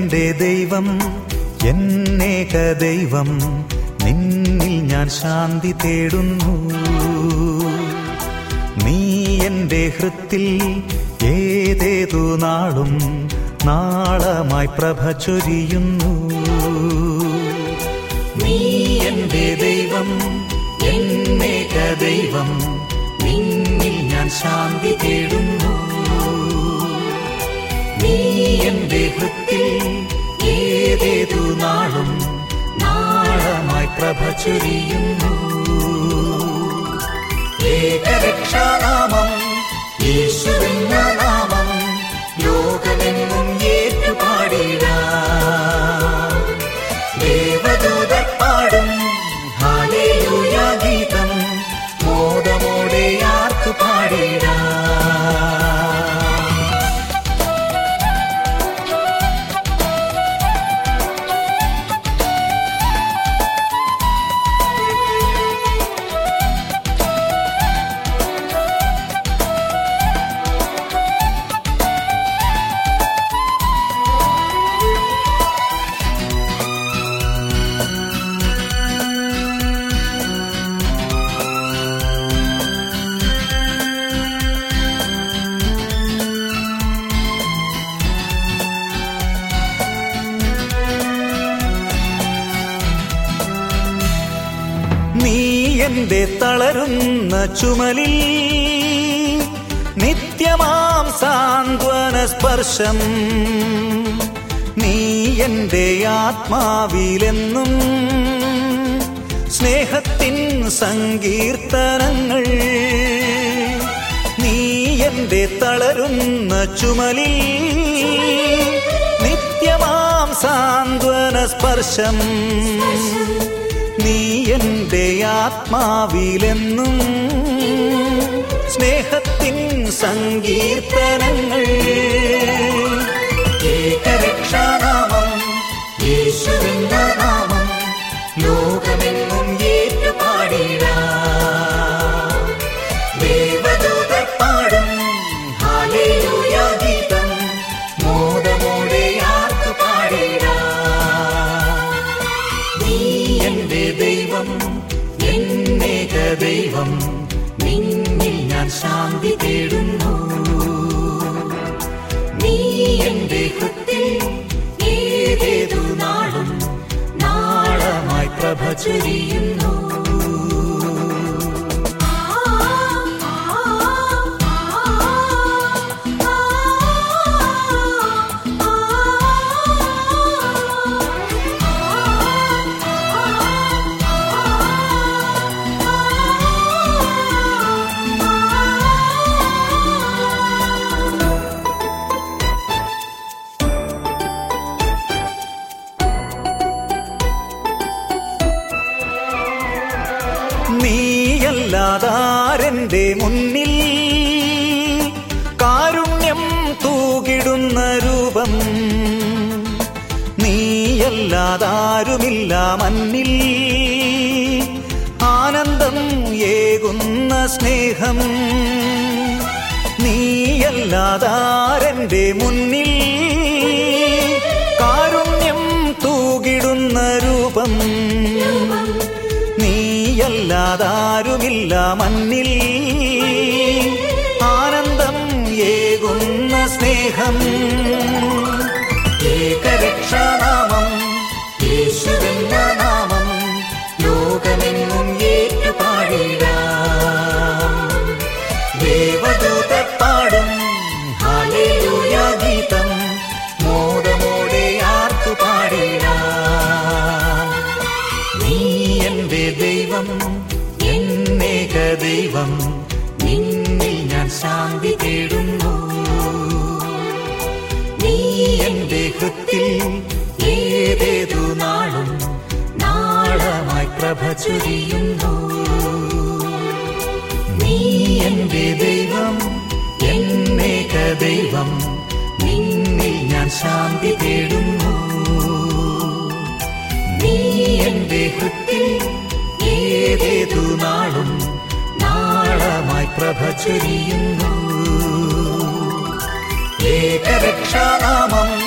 എന്റെ ദൈവം എന്നേക ദൈവം നിന്നിൽ ഞാൻ ശാന്തി തേടുന്നു നീ എന്റെ ഹൃത്തിൽ ഏതേതു നാളും നാളമായി പ്രഭ ചൊരിയുന്നു നീ എന്റെ ദൈവം എന്നേക ദൈവം നിന്നിൽ ഞാൻ ശാന്തി തേടുന്നു നീ എന്റെ ഹൃത്തിൽ ഏതേതു നാളും നാളമായി പ്രഭ ചൊരിയുന്നു ഏകരക്ഷാനാമം യേശുവെന്ന നാമം ലോകമെങ്ങും ഏറ്റുപാടിട ദേവദൂതർ പാടും ഹാലേലൂയ ഗീതം മോദമോടെ ആർക്കു പാടിടാം നീ എന്റെ തളരുന്ന ചുമലിൽ നിത്യമാം സാന്ത്വന സ്പർശം നീ എന്റെ ആത്മാവിലെന്നും സ്നേഹത്തിൻ സങ്കീർത്തനങ്ങൾ നീ എന്റെ തളരുന്ന ചുമലിൽ നിത്യമാം സാന്ത്വന സ്പർശം നീ എന്റെ ആത്മാവിലെന്നും സ്നേഹത്തിൻ സങ്കീർത്തനങ്ങൾ ഏകരക്ഷാനാമം യേശുവിന്ന നാമം ലോകമെങ്ങും ഏറ്റുപാടിട ദേവദൂതർ പാടും ഹാലേലൂയ ഗീതം മോദമോടെ ആർക്കു പാടിടാം നീ എന്റെ ദൈവം എന്നേക ദൈവം നിന്നിൽ ഞാൻ ശാന്തി തേടുന്നു നീ എന്റെ ഹൃത്തിൽ ഏതേതു നാളും നാളമായി പ്രഭ ചൊരിയുന്നു നീയല്ലാതാരെന്റെ മുന്നിൽ കാരുണ്യം തൂകിടുന്ന രൂപം നീയല്ലാതാരുമില്ല മന്നിൽ ആനന്ദം ഏകുന്ന സ്നേഹം നീയല്ലാതാരെന്റെ മുന്നിൽ കാരുണ്യം തൂകിടുന്ന രൂപം നീയല്ലാതാരുമില്ല മന്നിൽ ആനന്ദം ഏകുന്ന സ്നേഹം ഏകരക്ഷാനാമം യേശുവെന്ന നാമം ലോകമെങ്ങും ഏറ്റുപാടിട ദേവദൂതർ പാടും ഹാലേലൂയ ഗീതം മോദമോടെ ആർക്കു പാടിടാം നീ എന്റെ ദൈവം എന്നേക ദൈവം നിന്നിൽ ഞാൻ ശാന്തി തേടുന്നു നീ എന്റെ ഹൃത്തിൽ ഏതേതു നാളും നാളമായി പ്രഭ ചൊരിയുന്നു നീ എന്റെ ദൈവം എന്നേക ദൈവം നിന്നിൽ ഞാൻ ശാന്തി തേടുന്നു നീ എന്റെ ഹൃത്തിൽ ഏതേതു നാളും നാളമായി പ്രഭ ചൊരിയുന്നു ഏകരക്ഷാനാമം